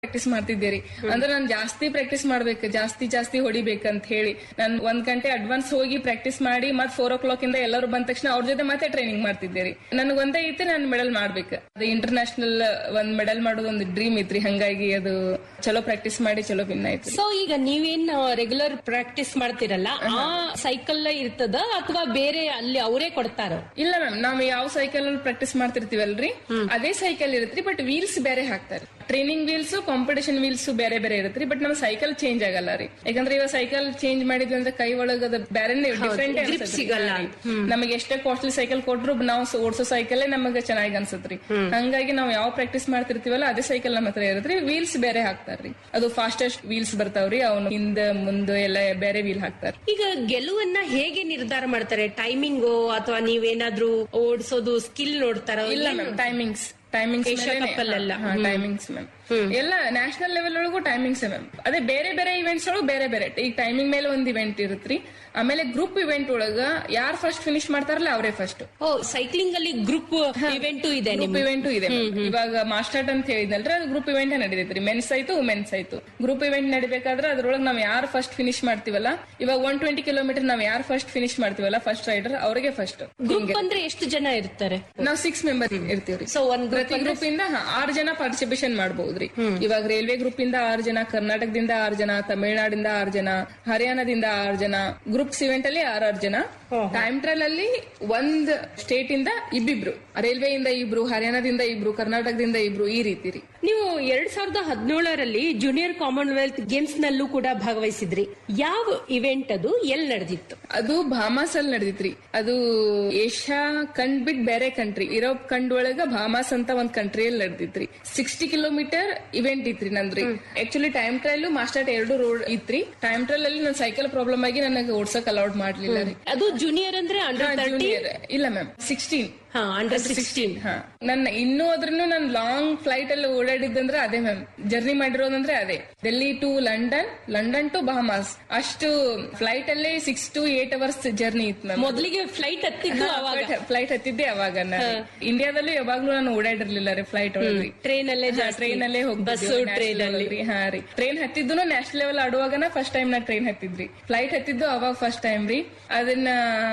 Practice ಮಾಡ್ತಿದ್ದೀರಿ ಅಂದ್ರೆ ನಾನು ಜಾಸ್ತಿ ಪ್ರಾಕ್ಟೀಸ್ ಮಾಡ್ಬೇಕು ಜಾಸ್ತಿ ಜಾಸ್ತಿ ಹೊಡಿಬೇಕಂತ ಹೇಳಿ ನಾನು ಒಂದ್ ಗಂಟೆ ಅಡ್ವಾನ್ಸ್ ಹೋಗಿ ಪ್ರಾಕ್ಟೀಸ್ ಮಾಡಿ ಮತ್ ಫೋರ್ ಓ ಕ್ಲಾಕ್ ಇಂದ ಎಲ್ಲರೂ ಬಂದ ತಕ್ಷಣ ಅವ್ರ ಜೊತೆ ಮತ್ತೆ ಟ್ರೈನಿಂಗ್ ಮಾಡ್ತಿದ್ದೀರಿ ನನಗ್ ಒಂದೇ ಐತಿ ನಾನು ಮೆಡಲ್ ಮಾಡ್ಬೇಕು ಅದು ಇಂಟರ್ನ್ಯಾಷನಲ್ ಒಂದ್ ಮೆಡಲ್ ಮಾಡೋದು ಒಂದು ಡ್ರೀಮ್ ಐತ್ರಿ ಹಂಗಾಗಿ ಅದು ಚಲೋ ಪ್ರಾಕ್ಟೀಸ್ ಮಾಡಿ ಚಲೋ ವಿನ್ ಆಯ್ತು ಸೊ ಈಗ ನೀವೇನ್ ರೆಗ್ಯುಲರ್ ಪ್ರಾಕ್ಟೀಸ್ ಮಾಡ್ತಿರಲ್ಲ ಆ ಸೈಕಲ್ ಇರ್ತದ ಅಥವಾ ಬೇರೆ ಅಲ್ಲಿ ಅವರೇ ಕೊಡ್ತಾರ ಇಲ್ಲ ಮ್ಯಾಮ್ ನಾವು ಯಾವ ಸೈಕಲ್ ಅಲ್ಲಿ ಪ್ರಾಕ್ಟೀಸ್ ಮಾಡ್ತಿರ್ತೀವಲ್ರಿ ಅದೇ ಸೈಕಲ್ ಇರುತ್ತೆ ಬಟ್ ವೀಲ್ಸ್ ಬೇರೆ ಹಾಕ್ತಾರೆ ಟ್ರೈನಿಂಗ್ ವೀಲ್ಸ್ ಕಾಂಪಿಟೇಷನ್ ವೀಲ್ಸ್ ಬೇರೆ ಬೇರೆ ಇರುತ್ತೆ ಬಟ್ ನಮ್ಮ ಸೈಕಲ್ ಚೇಂಜ್ ಆಗಲ್ಲ ರೀ ಯಾಕಂದ್ರೆ ಇವಾಗ ಸೈಕಲ್ ಚೇಂಜ್ ಮಾಡಿದ್ವಿ ಅಂದ್ರೆ ಕೈ ಒಳಗ ಅದು ಬೇರೆ ಡಿಫ್ರೆಂಟ್ grip ಸಿಗಲ್ಲ. ನಮಗೆ ಎಷ್ಟೇ ಕಾಸ್ಟ್ಲಿ ಸೈಕಲ್ ಕೊಟ್ರು ನಾವು ಓಡಿಸೋ ಸೈಕಲ್ ನಮಗೆ ಚೆನ್ನಾಗಿ ಅನ್ಸತ್ರಿ ಹಂಗಾಗಿ ನಾವು ಯಾವ ಪ್ರಾಕ್ಟೀಸ್ ಮಾಡ್ತಿರ್ತೀವಲ್ಲ ಅದೇ ಸೈಕಲ್ ನಮ್ಮ ಹತ್ರ ಇರುತ್ತೆ ವೀಲ್ಸ್ ಬೇರೆ ಹಾಕ್ತಾರ್ರಿ ಅದು ಫಾಸ್ಟೆಸ್ಟ್ ವೀಲ್ಸ್ ಬರ್ತಾವ್ರಿ ಅವ್ನು ಹಿಂದ ಮುಂದೆ ಎಲ್ಲ ಬೇರೆ ವೀಲ್ ಹಾಕ್ತಾರ ಈಗ ಗೆಲುವನ್ನ ಹೇಗೆ ನಿರ್ಧಾರ ಮಾಡ್ತಾರೆ ಟೈಮಿಂಗು ಅಥವಾ ನೀವೇನಾದ್ರೂ ಓಡಿಸೋದು ಸ್ಕಿಲ್ ನೋಡ್ತಾರ ಇಲ್ಲ ma'am timings timings Asia Cup ಅಲ್ಲೆಲ್ಲ. ಟೈಮಿಂಗ್ಸ್ ಮ್ಯಾಮ್ ಎಲ್ಲ ನ್ಯಾಷನಲ್ ಲೆವೆಲ್ ಒಳಗೂ ಟೈಮಿಂಗ್ಸ್ ಮ್ಯಾಮ್ ಅದೇ ಬೇರೆ ಬೇರೆ ಇವೆಂಟ್ಸ್ ಒಳಗೂ ಬೇರೆ ಬೇರೆ ಈಗ ಟೈಮಿಂಗ್ ಮೇಲೆ ಒಂದ್ ಇವೆಂಟ್ ಇರುತ್ತ್ರಿ ಆಮೇಲೆ ಗ್ರೂಪ್ ಇವೆಂಟ್ ಒಳಗ ಯಾರು ಫಸ್ಟ್ ಫಿನಿಶ್ ಮಾಡ್ತಾರಲ್ಲ ಅವರೇ ಫಸ್ಟ್ ಓ ಸೈಕ್ಲಿಂಗ್ ಅಲ್ಲಿ ಗ್ರೂಪ್ ಇವೆಂಟ್ ಇದೆ ಗ್ರೂಪ್ ನಿಮ್ಗೆ ಇವೆಂಟ್ ಇದೆ ma'am. ಇವಾಗ ಮಾಸ್ಟರ್ಟ್ ಅಂತ ಹೇಳಿದ್ನಲ್ರಿ ಅದು ಗ್ರೂಪ್ ಇವೆಂಟ್ ನಡೀತೈತ್ರಿ ಮೆನ್ಸ್ ಆಯ್ತು ವುಮೆನ್ಸ್ ಆಯ್ತು ಗ್ರೂಪ್ ಇವೆಂಟ್ ನಡಿಬೇಕಾದ್ರೆ ಅದ್ರೊಳಗೆ ನಾವ್ ಯಾರು ಫಸ್ಟ್ ಫಿನಿಶ್ ಮಾಡ್ತೀವಲ್ಲ ಇವಾಗ ಒನ್ ಟ್ವೆಂಟಿ ಕಿಲೋಮೀಟರ್ ನಾವ್ ಯಾರು ಫಸ್ಟ್ ಫಿನಿಶ್ ಮಾಡ್ತೀವಲ್ಲ ಫಸ್ಟ್ ರೈಡರ್ ಅವ್ರಿಗೆ ಫಸ್ಟ್ ಗ್ರೂಪ್ ಅಂದ್ರೆ ಎಷ್ಟು ಜನ ಇರ್ತಾರೆ ನಾವ್ ಸಿಕ್ಸ್ ಮೆಂಬರ್ ಇರ್ತೀವ್ರಿ ಸೊ ಒಂದ್ ಗ್ರೂಪ್ ಪ್ರತಿ ಗ್ರೂಪ್ ಇಂದ ಹಾ, ಆರು ಜನ ಪಾರ್ಟಿಸಿಪೇಷನ್ ಮಾಡಬಹುದ್ರಿ ಇವಾಗ ರೈಲ್ವೆ ಗ್ರೂಪ್ ಇಂದ ಆರು ಜನ ಕರ್ನಾಟಕದಿಂದ ಆರು ಜನ ತಮಿಳುನಾಡಿಂದ ಆರು ಜನ ಹರಿಯಾಣದಿಂದ ಆರು ಜನ ಗ್ರೂಪ್ಸ್ ಇವೆಂಟ್ ಅಲ್ಲಿ ಆರಾರು ಜನ ಟೈಮ್ ಟ್ರಯಲ್ ಅಲ್ಲಿ ಒಂದ್ ಸ್ಟೇಟ್ ಇಂದ ಇಬ್ಬಿಬ್ರು ರೈಲ್ವೆ ಇಂದ ಇಬ್ರು ಹರಿಯಾಣದಿಂದ ಇಬ್ರು ಕರ್ನಾಟಕದಿಂದ ಇಬ್ರು ಈ ರೀತಿ ರೀ ನೀವು ಎರಡ್ ಸಾವಿರದ ಹದಿನೇಳರಲ್ಲಿ ಜೂನಿಯರ್ ಕಾಮನ್ವೆಲ್ತ್ ಗೇಮ್ಸ್ ನಲ್ಲೂ ಕೂಡ ಭಾಗವಹಿಸಿದ್ರಿ ಯಾವ ಇವೆಂಟ್ ಅದು ಎಲ್ಲಿ ನಡೆದಿತ್ತು ಅದು ಭಾಮಾಸ್ ಅಲ್ಲಿ ನಡೆದಿತ್ರಿ ಅದು ಏಷ್ಯಾ ಕಂಡ್ ಬಿಟ್ ಬೇರೆ ಕಂಟ್ರಿ ಯುರೋಪ್ ಕಂಡ್ ಒಳಗ ಭಾಮಾಸ್ ಅಂತ ಒಂದ್ ಕಂಟ್ರಿಯಲ್ಲಿ ನಡೆದಿತ್ರಿ ಸಿಕ್ಸ್ಟಿ ಕಿಲೋಮೀಟರ್ ಇವೆಂಟ್ ಇತ್ರಿ ನಂದ್ರಿ ಆಕ್ಚುಲಿ ಟೈಮ್ ಟ್ರಯಲ್ ಮಾಸ್ಟರ್ ಎರಡು ರೋಡ್ ಇತ್ರಿ ಟೈಮ್ ಟ್ರಯಲ್ ಅಲ್ಲಿ ನನ್ ಸೈಕಲ್ ಪ್ರಾಬ್ಲಮ್ ಆಗಿ ನನಗೆ ಓಡ್ಸಕ್ ಅಲೌಡ್ ಮಾಡ್ಲಿಲ್ಲ ರೀ ಅದು ಜೂನಿಯರ್ ಅಂದ್ರೆ ಅಂಡರ್ ತರ್ಟಿ ಜೂನಿಯರ್ ಇಲ್ಲ ಮ್ಯಾಮ್ ಸಿಕ್ಸ್ಟೀನ್ ಹಾ ಅಂಡರ್ ಸಿಕ್ಸ್ಟೀನ್ ಹಾ ನನ್ನ ಇನ್ನೂ ಅದ್ರೂ ನಾನು ಲಾಂಗ್ ಫ್ಲೈಟ್ ಅಲ್ಲಿ ಓಡಾಡಿದ್ದಂದ್ರೆ ಅದೇ ಮ್ಯಾಮ್ ಜರ್ನಿ ಮಾಡಿರೋದಂದ್ರೆ ಅದೇ Delhi to London London to Bahamas ಅಷ್ಟು ಫ್ಲೈಟ್ ಅಲ್ಲೇ six to eight hours journey ಇತ್ತು ಮ್ಯಾಮ್ ಮೊದಲಿಗೆ ಫ್ಲೈಟ್ ಹತ್ತಿದ್ದು ಅವಾಗ ಫ್ಲೈಟ್ ಹತ್ತಿದ್ದೆ ಅವಾಗ ನಾನು ಇಂಡಿಯಾದಲ್ಲೂ ಯಾವಾಗ್ಲೂ ನಾನು ಓಡಾಡಿರ್ಲಿಲ್ಲ ರೀ ಫ್ಲೈಟ್ ಒಳಗ್ರಿ ಟ್ರೈನ್ ಅಲ್ಲೇ ಟ್ರೈನ್ ಅಲ್ಲೇ ಬಸ್ಸು ಟ್ರೈನ್ ಅಲ್ಲಿ ಹೋಗ್ತಿದ್ವಿ ಹಾ ರೀ ಟ್ರೈನ್ ಹತ್ತಿದ್ದು ನ್ಯಾಷನಲ್ ಲೆವೆಲ್ ಆಡುವಾಗನ ಫಸ್ಟ್ ಟೈಮ್ ನಾ ಟ್ರೈನ್ ಹತ್ತಿದ್ರಿ ಫ್ಲೈಟ್ ಹತ್ತಿದ್ದು ಅವಾಗ ಫಸ್ಟ್ ಟೈಮ್ ರೀ ಅದನ್ನ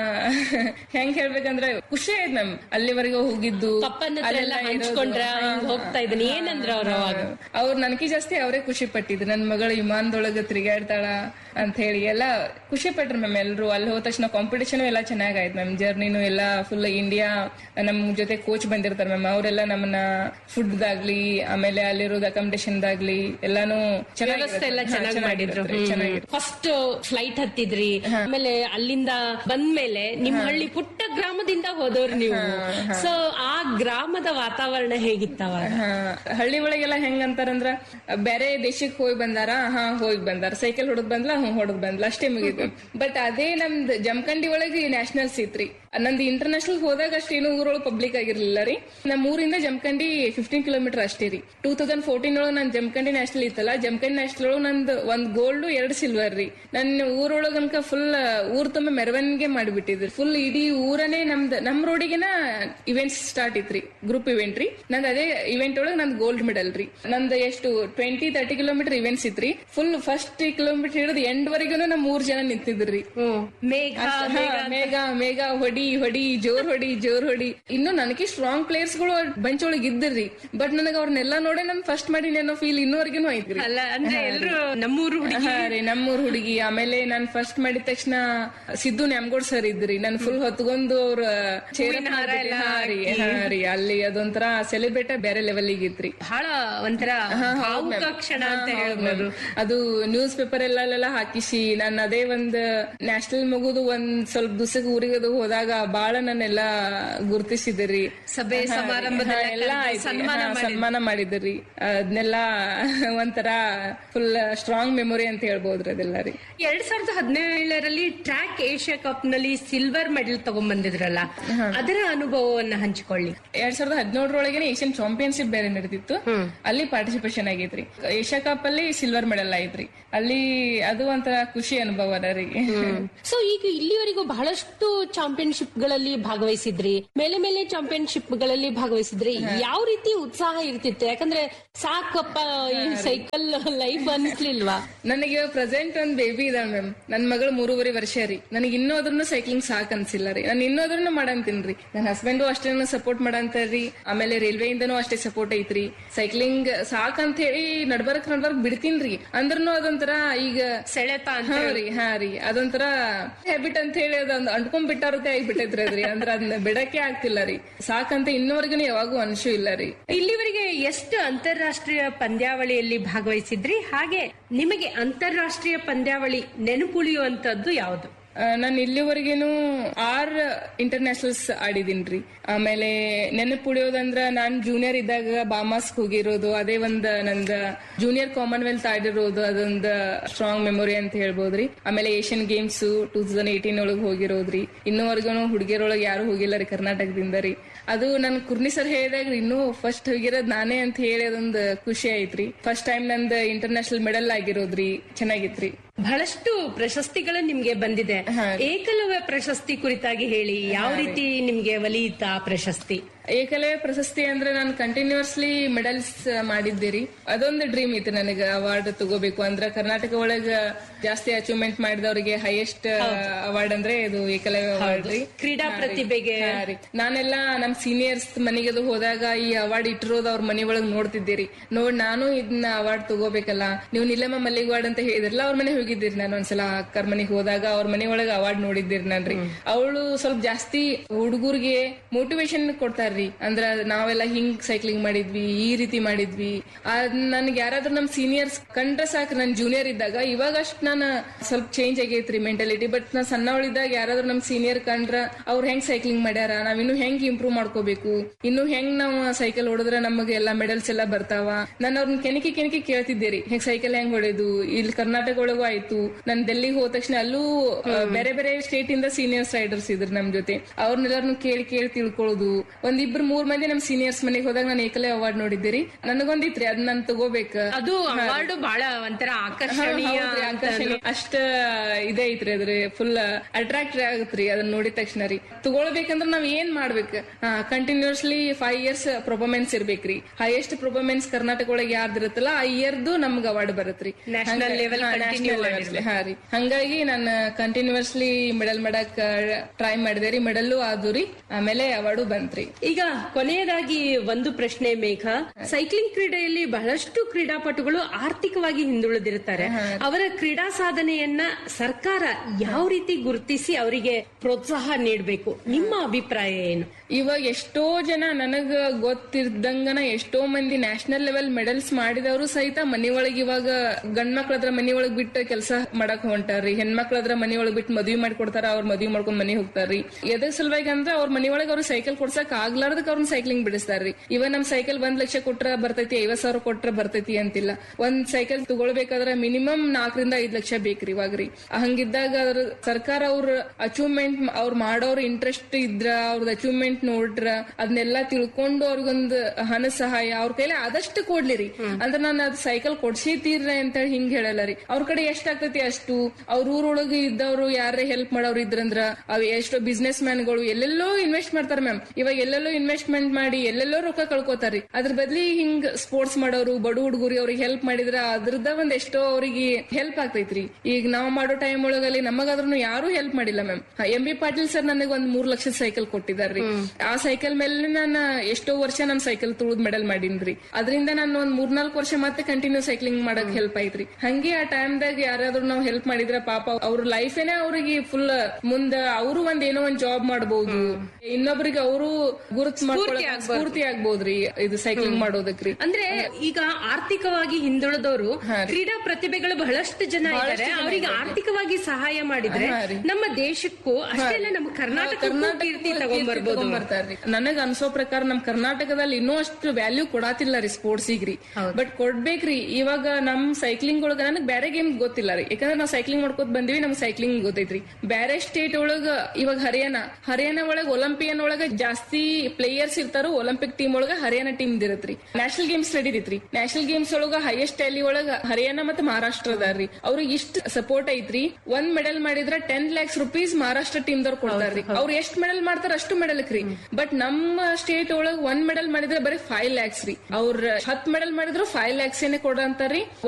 ಹೆಂಗ್ ಹೇಳ್ಬೇಕಂದ್ರೆ ಖುಷಿ ಆಯ್ತು ನಮ್ ಅಲ್ಲಿವರೆಗೂ ಹೋಗಿದ್ದು ಪಪ್ಪನ ಹತ್ರ ಎಲ್ಲ ಅಲ್ಲೆಲ್ಲ ಇರೋದು. ಹಂಚ್ಕೊಂಡ್ರ ಹಾ, ಹಿಂಗ್ ಹೋಗ್ತಾ ಇದೀನಿ ಏನಂದ್ರ ಅವ್ರ ಅವಾಗ ಅವ್ರು ನನಗೆ ಜಾಸ್ತಿ ಅವರೇ ಖುಷಿ ಪಟ್ಟಿದ್ರು ನನ್ ಮಗಳು ವಿಮಾನದೊಳಗ ತಿರುಗಾಡ್ತಾಳ ಅಂತ ಹೇಳಿ ಎಲ್ಲ ಖುಷಿ ಪಟ್ರು ಮ್ಯಾಮ್ ಎಲ್ರು ಅಲ್ಲಿ ಹೋದ ತಕ್ಷಣ ಕಾಂಪಿಟೇಷನ್ ಎಲ್ಲ ಚೆನ್ನಾಗಾಯ್ತು ಮ್ಯಾಮ್ ಜರ್ನಿನು ಎಲ್ಲ ಫುಲ್ ಇಂಡಿಯಾ ನಮ್ ಜೊತೆ ಕೋಚ್ ಬಂದಿರ್ತಾರೆ ಮ್ಯಾಮ್ ಅವರೆಲ್ಲ ನಮ್ಮನ್ನ ಫುಡ್ ದಾಗ್ಲಿ ಆಮೇಲೆ ಅಲ್ಲಿರೋದು ಅಕಾಮಿಡೇಷನ್ ದಾಗ್ಲಿ ಎಲ್ಲಾನು ವ್ಯವಸ್ಥೆ ಎಲ್ಲ ಚೆನ್ನಾಗಿ ಮಾಡಿದ್ರು ಚೆನ್ನಾಗಿರುತ್ತೆ ಫಸ್ಟ್ ಫ್ಲೈಟ್ ಹತ್ತಿದ್ರಿ ಆಮೇಲೆ ಅಲ್ಲಿಂದ ಬಂದ್ಮೇಲೆ ನಿಮ್ ಹಳ್ಳಿ ಪುಟ್ಟ ಗ್ರಾಮದಿಂದ ಹೋದವ್ರು ನೀವು ಸೊ ಆ ಗ್ರಾಮದ ವಾತಾವರಣ ಹೇಗಿತ್ತ ಅವಾಗ ಹಾ, ಹಳ್ಳಿ ಒಳಗೆಲ್ಲ ಹೆಂಗ್ ಅಂತಾರಂದ್ರ ಬೇರೆ ದೇಶಕ್ಕೆ ಹೋಗಿ ಬಂದಾರ ಹಾ ಹೋಗಿ ಬಂದಾರ ಸೈಕಲ್ ಹೊಡದ್ ಬಂದ್ಲ ಹ್ಮ್ ಹೊಡದ್ ಬಂದ್ಲ ಅಷ್ಟೇ ಮುಗಿತು ಬಟ್ ಅದೇ ನಮ್ದು ಜಮಖಂಡಿ ಒಳಗೆ ನ್ಯಾಷನಲ್ಸ್ ಇತ್ರಿ ನಂದು ಇಂಟರ್ನ್ಯಾಷನಲ್ ಹೋದಾಗ ಅಷ್ಟೇನು ಊರೊಳಗೆ ಪಬ್ಲಿಕ್ ಆಗಿರ್ಲಿಲ್ಲ ರೀ ನಮ್ಮ ಊರಿಂದ ಜಮಖಂಡಿ ಫಿಫ್ಟೀನ್ ಕಿಲೋಮೀಟರ್ ಅಷ್ಟೇ ರೀ ಟೂ ತೌಸಂಡ್ ಫೋರ್ಟೀನ್ ಒಳಗೆ ನಾನು ಜಮಖಂಡಿ ನ್ಯಾಷನಲ್ ಇತ್ತಲ್ಲ ಜಮಖಂಡಿ ನ್ಯಾಷನಲ್ ಒಳಗೆ ನಂದು ಒಂದ್ ಗೋಲ್ಡ್ ಎರಡು ಸಿಲ್ವರ್ ರೀ ನನ್ನ ಊರೊಳಗ ಅನ್ಕ ಫುಲ್ ಊರ್ ತುಂಬ ಮೆರವಣಿಗೆ ಮಾಡಿಬಿಟ್ಟಿದ್ರಿ ಫುಲ್ ಇಡೀ ಊರನೇ ನಮ್ದು ನಮ್ ರೋಡಿಗೆನ ಇವೆಂಟ್ಸ್ ಸ್ಟಾರ್ಟ್ ಇತ್ರಿ ಗ್ರೂಪ್ ಇವೆಂಟ್ ರೀ ನಂದು ಅದೇ ಇವೆಂಟ್ ಒಳಗೆ ನಂದು ಗೋಲ್ಡ್ ಮೆಡಲ್ ರೀ ನಂದು ಎಷ್ಟು ಟ್ವೆಂಟಿ ತರ್ಟಿ ಕಿಲೋಮೀಟರ್ ಇವೆಂಟ್ಸ್ ಇತ್ರಿ ಫುಲ್ ಫಸ್ಟ್ ಕಿಲೋಮೀಟರ್ ಹಿಡಿದು ಎಂಡ್ ವರೆಗೂ ನಮ್ ಮೂರ್ ಜನ ನಿಂತಿದ್ರಿ ಮೇಘ ಹಾ, ಮೇಘ ಮೇಘ ಹೊಡಿ ಹೊಡಿ ಜೋರ್ ಹೊಡಿ ಜೋರ್ ಹೊಡಿ ಇನ್ನು ನನಗೆ ಸ್ಟ್ರಾಂಗ್ ಪ್ಲೇಯರ್ಸ್ ಗಳು ಬಂಚ್ ಒಳಗೆ ಇದ್ದಿರ್ರಿ ಬಟ್ ನನಗೆ ಅವ್ರನ್ನೆಲ್ಲ ನೋಡೇ ನನ್ ಫಸ್ಟ್ ಮಾಡಿ ಏನೋ ಫೀಲ್ ಇನ್ನೂವರೆಗೂ ಐತ್ರಿ ಅಲ್ಲ ಅಂದ್ರೆ ಎಲ್ರು ನಮ್ಮೂರು ಹುಡುಗಿ ಹಾ ರೀ ನಮ್ಮೂರ್ ಹುಡುಗಿ ಆಮೇಲೆ ನಾನ್ ಫಸ್ಟ್ ಮಾಡಿದ ತಕ್ಷಣ ಸಿದ್ದು ನ್ಯಾಮ್ಗೋಡ್ ಸರ್ ಇದ್ರಿ ನನ್ ಫುಲ್ ಹೊತ್ಕೊಂಡು ಅವ್ರ ಚೇರ್ ಹೂವಿನ ಹಾರ ಎಲ್ಲ ಹಾ ರೀ ಹಾ ರೀ ಅಲ್ಲಿ ಅದೊಂಥರ ಸೆಲೆಬ್ರೇಟ್ ಬೇರೆ ಲೆವೆಲ್ ಇತ್ರಿ ಬಹಳ ಒಂಥರ ಭಾವುಕ ಕ್ಷಣ ಅಂತ ಹೇಳ್ಬೋದು ಅದು ನ್ಯೂಸ್ ಪೇಪರ್ ಎಲ್ಲ ಹಾಕಿಸಿ ನಾನು ಅದೇ ಒಂದ್ ನ್ಯಾಷನಲ್ ಮಗುದು ಒಂದ್ ಸ್ವಲ್ಪ ದಿವಸಕ್ಕೆ ಊರಿಗೆ ಅದು ಹೋದಾಗ ಬಾಳ ನನ್ನೆಲ್ಲ ಗುರುತಿಸಿದ್ರಿ ಸಭೆ ಸಮಾರಂಭದೆಲ್ಲ ಎಲ್ಲ ಕರ್ದು ಸನ್ಮಾನ ಮಾಡಿದ್ರು. ಸನ್ಮಾನ ಮಾಡಿದ್ರಿ ಅದನ್ನೆಲ್ಲ ಒಂಥರ ಫುಲ್ ಸ್ಟ್ರಾಂಗ್ ಮೆಮೊರಿ ಅಂತ ಹೇಳ್ಬೋದ್ರಿ ಅದೆಲ್ಲ ರೀ ಎರಡ್ ಸಾವಿರದ ಹದಿನೇಳರಲ್ಲಿ ಟ್ರ್ಯಾಕ್ ಏಷ್ಯಾ ಕಪ್ ನಲ್ಲಿ ಸಿಲ್ವರ್ ಮೆಡಲ್ ತಗೊಂಡ್ ಬಂದಿದ್ರಲ್ಲ ಅದರ ಅನುಭವವನ್ನ ಹಂಚಿಕೊಳ್ಳಿ ಎರಡ್ ಸಾವಿರದ ಹದಿನೇಳರೊಳಗೆ ಏಷ್ಯನ್ ಚಾಂಪಿಯನ್ಶಿಪ್ ಬೇರೆ ನಡೆದಿತ್ತು ಅಲ್ಲಿ ಪಾರ್ಟಿಸಿಪೇಷನ್ ಆಗೈತ್ರಿ ಏಷ್ಯಾ ಕಪ್ ಅಲ್ಲಿ ಸಿಲ್ವರ್ ಮೆಡಲ್ ಆಯ್ತ್ರಿ ಅಲ್ಲಿ ಅದು ಒಂಥರ ಖುಷಿ ಅನುಭವ ರೀ ಸೊ ಈಗ ಇಲ್ಲಿವರೆಗೂ ಬಹಳಷ್ಟು ಚಾಂಪಿಯನ್ಶಿಪ್ ಚಾಂಪಿಯನ್ಶಿಪ್ ಗಳಲ್ಲಿ ಭಾಗವಹಿಸಿದ್ರಿ ಮೇಲೆ ಮೇಲೆ ಚಾಂಪಿಯನ್ಶಿಪ್ ಗಳಲ್ಲಿ ಭಾಗವಹಿಸಿದ್ರಿ ಯಾವ ರೀತಿ ಉತ್ಸಾಹ ಇರ್ತಿತ್ತು ಯಾಕಂದ್ರೆ ಸಾಕಪ್ಪ ಈ ಸೈಕಲ್ ಲೈಫ್ ಅನ್ಸ್ಲಿಲ್ವಾ ನನಗೆ ಇವಾಗ ಪ್ರೆಸೆಂಟ್ ಒಂದ್ ಬೇಬಿ ಇದಾಳ ಮ್ಯಾಮ್ ನನ್ ಮಗಳು ಮೂರುವರೆ ವರ್ಷ ರೀ ನನಗೆ ಇನ್ನೂ ಅದ್ರನ್ನು ಸೈಕ್ಲಿಂಗ್ ಸಾಕ್ ಅನ್ಸಿಲ್ಲ ರೀ ನಾನು ಇನ್ನೂ ಅದ್ರನ್ನು ಮಾಡಂತೀನ್ರಿ ನನ್ನ ಹಸ್ಬೆಂಡು ಅಷ್ಟೇ ಸಪೋರ್ಟ್ ಮಾಡಂತಾರ್ರಿ ಆಮೇಲೆ ರೈಲ್ವೆ ಇಂದನೂ ಅಷ್ಟೇ ಸಪೋರ್ಟ್ ಐತ್ರಿ ಸೈಕ್ಲಿಂಗ್ ಸಾಕ್ ಅಂತ ಹೇಳಿ ನಡ್ಬರ್ಕ್ ನಡ್ಬರ್ಕ್ ಬಿಡ್ತೀನ್ರಿ ಅಂದ್ರೂ ಅದೊಂಥರ ಈಗ ಸೆಳೆತ ಅಂತ ಹಾ ರೀ ಹಾ ರೀ ಅದೊಂಥರ ಹ್ಯಾಬಿಟ್ ಅಂತ ಹೇಳಿ ಅದೊಂದ್ ಅಂಟ್ಕೊಂಡ್ ಬಿಟ್ಟಾರತೆ ಆಗಿಬಿಟ್ಟೈತ್ರಿ ಅದ್ರಿ ಅಂದ್ರ ಅದನ್ನ ಬಿಡಕ್ಕೆ ಆಗ್ತಿಲ್ಲ ರೀ ಸಾಕಂತ ಇನ್ನೂವರೆಗೂ ಯಾವಾಗೂ ಅನ್ಸೂ ಇಲ್ಲ ರೀ ಇಲ್ಲಿವರೆಗೆ ಎಷ್ಟು ಅಂತಾರಾಷ್ಟ್ರೀಯ ಪಂದ್ಯಾವಳಿಯಲ್ಲಿ ಭಾಗವಹಿಸಿದ್ರಿ ಹಾಗೆ ನಿಮಗೆ ಅಂತಾರಾಷ್ಟ್ರೀಯ ಪಂದ್ಯಾವಳಿ ನೆನಪುಳಿಯುವಂತದ್ದು ಯಾವುದು ನಾನು ಇಲ್ಲಿವರೆಗೇನು ಆರ್ ಇಂಟರ್ನ್ಯಾಷನಲ್ಸ್ ಆಡಿದೀನ್ರಿ ಆಮೇಲೆ ನೆನಪುಳಿಯೋದಂದ್ರ ನಾನ್ ಜೂನಿಯರ್ ಇದ್ದಾಗ ಬಾಮಾಸ್ಕ್ ಹೋಗಿರೋದು ಅದೇ ಒಂದ್ ನಂದ ಜೂನಿಯರ್ ಕಾಮನ್ವೆಲ್ತ್ ಆಡಿರೋದು ಅದೊಂದ್ ಸ್ಟ್ರಾಂಗ್ ಮೆಮೊರಿ ಅಂತ ಹೇಳ್ಬೋದ್ರಿ ಆಮೇಲೆ Asian games two thousand eighteen ಒಳಗ್ ಹೋಗಿರೋದ್ರಿ ಇನ್ನೂವರೆಗೂ ಹುಡುಗಿಯರೊಳಗೆ ಯಾರು ಹೋಗಿಲ್ಲ ರೀ ಕರ್ನಾಟಕದಿಂದ ರೀ ಅದು ನನ್ ಕುರ್ನಿ ಸರ್ ಹೇಳಿದಾಗ ಇನ್ನೂ ಫಸ್ಟ್ ಹೋಗಿರೋದ್ ನಾನೇ ಅಂತ ಹೇಳಿ ಅದೊಂದ್ ಖುಷಿ ಐತ್ರಿ ಫಸ್ಟ್ ಟೈಮ್ ನಂದ್ ಇಂಟರ್ನ್ಯಾಷನಲ್ ಮೆಡಲ್ ಆಗಿರೋದ್ರಿ ಚೆನ್ನಾಗಿತ್ರಿ ಬಹಳಷ್ಟು ಪ್ರಶಸ್ತಿಗಳು ನಿಮ್ಗೆ ಬಂದಿದೆ ಏಕಲವ್ಯ ಪ್ರಶಸ್ತಿ ಕುರಿತಾಗಿ ಹೇಳಿ ಯಾವ ರೀತಿ ನಿಮ್ಗೆ ಒಲಿಯಿತ ಪ್ರಶಸ್ತಿ ಏಕಲವ್ಯ ಪ್ರಶಸ್ತಿ ಅಂದ್ರೆ ನಾನು ಕಂಟಿನ್ಯೂಸ್ಲಿ ಮೆಡಲ್ಸ್ ಮಾಡಿದ್ದೀರಿ ಅದೊಂದು ಡ್ರೀಮ್ ಇತ್ತು ನನಗೆ ಅವಾರ್ಡ್ ತಗೋಬೇಕು ಅಂದ್ರೆ ಕರ್ನಾಟಕ ಒಳಗ ಜಾಸ್ತಿ ಅಚೀವ್ಮೆಂಟ್ ಮಾಡಿದವರಿಗೆ ಹೈಯೆಸ್ಟ್ ಅವಾರ್ಡ್ ಅಂದ್ರೆ ಇದು ಏಕಲವ್ಯ ಅವಾರ್ಡ್ ರೀ ಕ್ರೀಡಾ ಪ್ರತಿಭೆಗೆ ಹಾ ರೀ. ನಾನೆಲ್ಲ ನಮ್ ಸೀನಿಯರ್ಸ್ ಮನೆಗೆ ಅದು ಹೋದಾಗ ಈ ಅವಾರ್ಡ್ ಇಟ್ಟಿರೋದು ಅವ್ರ ಮನೆ ಒಳಗ್ ನೋಡ್ತಿದ್ದೀರಿ ನೋಡ್ ನಾನು ಇದನ್ನ ಅವಾರ್ಡ್ ತಗೋಬೇಕಲ್ಲ ನೀವು ನಿಲ್ಲಮ್ಮ ಮಲ್ಲಿಗವಾಡ್ ಅಂತ ಹೇಳಿದ್ರಲ್ಲ ಅವ್ರ ಮನೆ ಹೋಗಿದ್ದೀರಿ ನಾನು ಒಂದ್ಸಲ ಅಕ್ಕರ್ ಮನೆಗೆ ಹೋದಾಗ ಅವ್ರ ಮನೆ ಒಳಗ ಅವಾರ್ಡ್ ನೋಡಿದ್ದೀರಿ ನಾನ್ರಿ ಅವಳು ಸ್ವಲ್ಪ ಜಾಸ್ತಿ ಹುಡುಗರಿಗೆ ಮೋಟಿವೇಶನ್ ಕೊಡ್ತಾರ್ರಿ ಅಂದ್ರ ನಾವೆಲ್ಲ ಹಿಂಗ್ ಸೈಕ್ಲಿಂಗ್ ಮಾಡಿದ್ವಿ ಈ ರೀತಿ ಮಾಡಿದ್ವಿ ನನ್ಗೆ ಯಾರಾದ್ರೂ ನಮ್ ಸೀನಿಯರ್ಸ್ ಕಂಡ್ರೆ ಸಾಕು ನನ್ ಜೂನಿಯರ್ ಇದ್ದಾಗ ಇವಾಗ ಅಷ್ಟ್ ನಾನು ಸ್ವಲ್ಪ ಚೇಂಜ್ ಆಗೈತ್ರಿ ಮೆಂಟಾಲಿಟಿ ಬಟ್ ನಾ ಸಣ್ಣವಳಿದ್ದಾಗ ಯಾರಾದ್ರೂ ನಮ್ ಸೀನಿಯರ್ ಕಂಡ್ರ ಅವ್ರ ಹೆಂಗ್ ಸೈಕ್ಲಿಂಗ್ ಮಾಡ್ಯಾರ ನಾವ್ ಇನ್ನು ಹೆಂಗ್ ಇಂಪ್ರೂವ್ ಮಾಡ್ಕೋಬೇಕು ಇನ್ನು ಹೆಂಗ್ ನಾವು ಸೈಕಲ್ ಹೊಡೆದ್ರೆ ನಮಗೆ ಎಲ್ಲಾ ಮೆಡಲ್ಸ್ ಎಲ್ಲ ಬರ್ತಾವ ನಾನು ಅವ್ರನ್ನ ಕೆಣಕಿ ಕೆಣಕಿ ಕೇಳ್ತಿದ್ದೀರಿ ಹೆಂಗ್ ಸೈಕಲ್ ಹೆಂಗ್ ಹೊಡೆದು ಇಲ್ಲಿ ಕರ್ನಾಟಕ ಒಳಗೂ ಆಯ್ತು ನಾನ್ ಡೆಲ್ಲಿಗೆ ಹೋದ ತಕ್ಷಣ ಅಲ್ಲೂ ಆ, ಬೇರೆ ಬೇರೆ ಸ್ಟೇಟ್ ಇಂದ ಸೀನಿಯರ್ಸ್ ರೈಡರ್ಸ್ ಇದ್ರು ನಮ್ ಜೊತೆ ಅವ್ರನ್ನೆಲ್ಲರನ್ನು ಕೇಳಿ ಕೇಳಿ ತಿಳ್ಕೊಳ್ಳೋದು ಒಂದಿಬ್ರು ಮೂರ್ ಮಂದಿ ನಮ್ ಸೀನಿಯರ್ಸ್ ಮನೆಗೆ ಹೋದಾಗ ನಾನು ಏಕಲೇ ಅವಾರ್ಡ್ ನೋಡಿದ್ದೀರಿ ನನಗೊಂದಿತ್ರಿ ಅದ್ ನಾನ್ ತಗೋಬೇಕ ಅದು ಅವಾರ್ಡ್ ಬಹಳ ಒಂಥರ ಆಕರ್ಷಣೀಯ ಹೌದ್ರಿ, ಆಕರ್ಷಣೆ. ಅಷ್ಟ ಇದೇ ಐತ್ರಿ ಅದ್ರಿ ಫುಲ್ ಅಟ್ರಾಕ್ಟ್ ಆಗತ್ರಿ ಅದನ್ನ ನೋಡಿದ ತಕ್ಷಣ ರೀ ತಗೊಳ್ಬೇಕಂದ್ರ ನಾವ್ ಏನ್ ಮಾಡ್ಬೇಕು ಕಂಟಿನ್ಯೂಸ್ಲಿ ಫೈವ್ ಇಯರ್ಸ್ ಪರ್ಫಾರ್ಮೆನ್ಸ್ ಇರ್ಬೇಕ್ರಿ ಹೈಯೆಸ್ಟ್ ಪರ್ಫಾರ್ಮೆನ್ಸ್ ಕರ್ನಾಟಕ ಒಳಗೆ ಯಾರ್ದು ಇರುತ್ತಲ್ಲ ಆ ಇಯರ್ದು ನಮ್ಗ ಅವಾರ್ಡ್ ಬರತ್ರಿ National level continue ಮಾಡಿರ್ಬೇಕು. ಹಾ ರೀ ಹಂಗಾಗಿ ನಾನು ಕಂಟಿನ್ಯೂಸ್ಲಿ ಮೆಡಲ್ ಮಾಡಕ್ ಟ್ರೈ ಮಾಡಿದೆ ರೀ ಮೆಡಲ್ಲು ಆದು ರೀ ಆಮೇಲೆ ಅವಾರ್ಡು ಬಂತ್ರಿ ಈಗ ಕೊನೆಯದಾಗಿ ಒಂದು ಪ್ರಶ್ನೆ ಮೇಘ ಸೈಕ್ಲಿಂಗ್ ಕ್ರೀಡೆಯಲ್ಲಿ ಬಹಳಷ್ಟು ಕ್ರೀಡಾಪಟುಗಳು ಆರ್ಥಿಕವಾಗಿ ಹಿಂದುಳಿದಿರುತ್ತಾರೆ ಅವರ ಕ್ರೀಡಾ ಸಾಧನೆಯನ್ನ ಸರ್ಕಾರ ಯಾವ ರೀತಿ ಗುರುತಿಸಿ ಅವರಿಗೆ ಪ್ರೋತ್ಸಾಹ ನೀಡಬೇಕು ನಿಮ್ಮ ಅಭಿಪ್ರಾಯ ಏನು ಇವಾಗ ಎಷ್ಟೋ ಜನ ನನಗ ಗೊತ್ತಿದ್ದಂಗನ ಎಷ್ಟೋ ಮಂದಿ ನ್ಯಾಷನಲ್ ಲೆವೆಲ್ ಮೆಡಲ್ಸ್ ಮಾಡಿದವರು ಸಹಿತ ಮನಿ ಒಳಗ್ ಇವಾಗ ಗಂಡ್ ಮಕ್ಳದ್ರ ಮನಿ ಒಳಗ್ ಬಿಟ್ಟು ಕೆಲಸ ಮಾಡಕ್ ಹೊಂಟಾರ್ರಿ ಹೆಣ್ಮಕ್ಳದ್ರ ಮನಿ ಒಳಗ್ ಬಿಟ್ಟು ಮದ್ವಿ ಮಾಡ್ಕೊಡ್ತಾರ ಅವ್ರ ಮದ್ವಿ ಮಾಡ್ಕೊಂಡ್ ಮನಿ ಹೋಗ್ತಾರ್ರಿ ಎದ್ರ ಸಲುವಾಗಿ ಅಂದ್ರೆ ಅವ್ರ ಮನಿ ಒಳಗ್ ಅವ್ರ ಸೈಕಲ್ ಕೊಡ್ಸಕ್ ಆಗ್ಲಾರ್ದಕ್ ಅವ್ರನ್ನ ಸೈಕ್ಲಿಂಗ್ ಬಿಡಿಸ್ತಾರ್ರಿ ಇವಾಗ ನಮ್ ಸೈಕಲ್ ಒಂದ್ ಲಕ್ಷ ಕೊಟ್ರ ಬರ್ತೈತಿ ಐವತ್ ಸಾವಿರ ಕೊಟ್ರ ಬರ್ತೈತಿ ಅಂತಿಲ್ಲ ಒಂದ್ ಸೈಕಲ್ ತಗೊಳ್ಬೇಕಾದ್ರ ಮಿನಿಮಮ್ ನಾಲ್ಕರಿಂದ ಐದ್ ಲಕ್ಷ ಬೇಕ್ರಿ ಇವಾಗ್ರಿ ಹಂಗಿದ್ದಾಗ ಅದ್ರ ಸರ್ಕಾರ ಅವ್ರ ಅಚೀವ್ಮೆಂಟ್ ಅವ್ರ ಮಾಡೋರ್ ಇಂಟ್ರೆಸ್ಟ್ ಇದ್ರ ಅವ್ರದ್ ಅಚೀವ್ಮೆಂಟ್ ನೋಡ್ರ ಅದನ್ನೆಲ್ಲ ತಿಳ್ಕೊಂಡು ಅವ್ರಿಗೊಂದ್ ಹಣ ಸಹಾಯ ಅವ್ರ ಕೈಲಿ ಆದಷ್ಟು ಕೊಡ್ಲಿರಿ ಅಂದ್ರೆ ನಾನು ಅದ್ ಸೈಕಲ್ ಕೊಡ್ಸಿ ತೀರ್ರೆ ಅಂತ ಹೇಳಿ ಹಿಂಗ್ ಹೇಳಲ್ಲ ರೀ ಅವ್ರ ಕಡೆ ಎಷ್ಟ್ ಆಗ್ತೈತಿ ಅಷ್ಟು ಅವ್ರ ಊರೊಳಗೆ ಇದ್ದವ್ರು ಯಾರೇ ಹೆಲ್ಪ್ ಮಾಡೋರು ಇದ್ರಂದ್ರ ಅವ್ ಎಷ್ಟೋ ಬಿಸ್ನೆಸ್ ಮ್ಯಾನ್ಗಳು ಎಲ್ಲೆಲ್ಲೋ ಇನ್ವೆಸ್ಟ್ ಮಾಡ್ತಾರ ಮ್ಯಾಮ್ ಇವಾಗ ಎಲ್ಲೆಲ್ಲೋ ಇನ್ವೆಸ್ಟ್ಮೆಂಟ್ ಮಾಡಿ ಎಲ್ಲೆಲ್ಲೋ ರೊಕ್ಕ ಕಳ್ಕೊತಾರ್ರಿ ಅದ್ರ ಬದ್ಲಿ ಹಿಂಗ್ ಸ್ಪೋರ್ಟ್ಸ್ ಮಾಡೋರು ಬಡ ಹುಡುಗರಿ ಅವ್ರಿಗೆ ಹೆಲ್ಪ್ ಮಾಡಿದ್ರ ಅದ್ರದ ಒಂದ್ ಎಷ್ಟೋ ಅವ್ರಿಗೆ ಹೆಲ್ಪ್ ಆಗ್ತೈತ್ರಿ ಈಗ ನಾವ್ ಮಾಡೋ ಟೈಮ್ ಒಳಗಲ್ಲಿ ನಮಗಾದ್ರೂ ಯಾರು ಹೆಲ್ಪ್ ಮಾಡಿಲ್ಲ ma'am M B Patil sir ನನಗೆ ಒಂದ್ ಮೂರ್ ಲಕ್ಷದ ಸೈಕಲ್ ಕೊಟ್ಟಿದಾರ್ರಿ ಆ ಸೈಕಲ್ ಮೇಲೆ ನಾನು ಎಷ್ಟೋ ವರ್ಷ ನಮ್ ಸೈಕಲ್ ತುಳಿದ್ ಮೆಡಲ್ ಮಾಡೀನ್ರಿ ಅದರಿಂದ ನಾನು ಒಂದ್ ಮೂರ್ನಾಲ್ಕು ವರ್ಷ ಮತ್ತೆ ಕಂಟಿನ್ಯೂ ಸೈಕ್ಲಿಂಗ್ ಮಾಡಕ್ ಹೆಲ್ಪ್ ಐತ್ರಿ ಹಂಗೆ ಆ ಟೈಮ್ದಾಗ ಯಾರಾದ್ರೂ ನಾವ್ ಹೆಲ್ಪ್ ಮಾಡಿದ್ರ ಪಾಪ ಅವ್ರ ಲೈಫೇನೆ ಅವ್ರಿಗೆ ಫುಲ್ ಮುಂದ ಅವರು ಒಂದ್ ಏನೋ ಒಂದ್ ಜಾಬ್ ಮಾಡಬಹುದು ಇನ್ನೊಬ್ರಿಗೆ ಅವರು ಗುರುತ್ ಮಾಡ್ಕೊಳಕ್ ಸ್ಫೂರ್ತಿ ಆಗ್ಬೋದ್ರಿ ಇದು ಸೈಕ್ಲಿಂಗ್ ಮಾಡೋದಕ್ರಿ ಅಂದ್ರೆ ಈಗ ಆರ್ಥಿಕವಾಗಿ ಹಿಂದುಳಿದವರು ಕ್ರೀಡಾ ಪ್ರತಿಭೆಗಳು ಬಹಳಷ್ಟು ಜನ ಇದ್ದಾರೆ ಅವರಿಗೆ ಆರ್ಥಿಕವಾಗಿ ಸಹಾಯ ಮಾಡಿದ್ರೆ ನಮ್ಮ ದೇಶಕ್ಕೂ ಅಷ್ಟೇ ಅಲ್ಲ ನಮ್ಮ ಕರ್ನಾಟಕಕ್ಕೂ ಕೀರ್ತಿ ತಗೊಂಡ್ಬರ್ಬೋದು ಬರ್ತಾರ್ರಿ ನನಗ್ ಅನ್ಸೋ ಪ್ರಕಾರ ನಮ್ ಕರ್ನಾಟಕದಲ್ಲಿ ಇನ್ನೂ ಅಷ್ಟು ವ್ಯಾಲ್ಯೂ ಕೊಡಾತಿಲ್ಲ ರೀ ಸ್ಪೋರ್ಟ್ಸ್ ರೀ ಬಟ್ ಕೊಡ್ಬೇಕ್ರಿ ಇವಾಗ ನಮ್ ಸೈಕ್ಲಿಂಗ್ ಒಳಗ ನನಗ್ ಬೇರೆ ಗೇಮ್ ಗೊತ್ತಿಲ್ಲ ರೀ ಯಾಕಂದ್ರೆ ನಾವ್ ಸೈಕ್ಲಿಂಗ್ ಮಾಡ್ಕೊತ ಬಂದಿವಿ ನಮ್ ಸೈಕ್ಲಿಂಗ್ ಗೊತ್ತೈತ್ರಿ ಬೇರೆ ಸ್ಟೇಟ್ ಒಳಗ ಇವಾಗ ಹರಿಯಾಣ ಹರಿಯಾಣ ಒಳಗ ಒಲಿಂಪಿಯನ್ ಒಳಗ ಜಾಸ್ತಿ ಪ್ಲೇಯರ್ಸ್ ಇರ್ತಾರೋ ಒಲಿಂಪಿಕ್ ಟೀಮ್ ಒಳಗ ಹರಿಯಾಣ ಟೀಮ್ ಇರತ್ರಿ ನ್ಯಾಷನಲ್ ಗೇಮ್ಸ್ ನಡೀತಿತ್ರಿ ನ್ಯಾಷನಲ್ ಗೇಮ್ಸ್ ಒಳಗ ಹೈಯೆಸ್ಟ್ ಟ್ಯಾಲಿ ಒಳಗ ಹರಿಯಾಣ ಮತ್ತೆ ಮಹಾರಾಷ್ಟ್ರ ಅದಾರ್ರಿ ಅವ್ರಿಗೆ ಇಷ್ಟ ಸಪೋರ್ಟ್ ಐತ್ರಿ ಒಂದ್ ಮೆಡಲ್ ಮಾಡಿದ್ರ ten lakhs rupees Maharashtra team ದವ್ರು ಕೊಡ್ತಾರ್ರಿ ಅವ್ರು ಎಷ್ಟ್ ಮೆಡಲ್ ಮಾಡ್ತಾರ ಅಷ್ಟು ಮೆಡಲ್ ರೀ ಬಟ್ ನಮ್ಮ ಸ್ಟೇಟ್ ಒಳಗ ಒಂದ್ ಮೆಡಲ್ ಮಾಡಿದ್ರೆ ಬರೀ ಫೈವ್ ಲ್ಯಾಕ್ಸ್ ರೀ ಅವ್ರ ಹತ್ ಮೆಡಲ್ ಮಾಡಿದ್ರು ಫೈವ್ ಲ್ಯಾಕ್ಸ್ ಏನೇ ಕೊಡಂತಾರ್ರಿ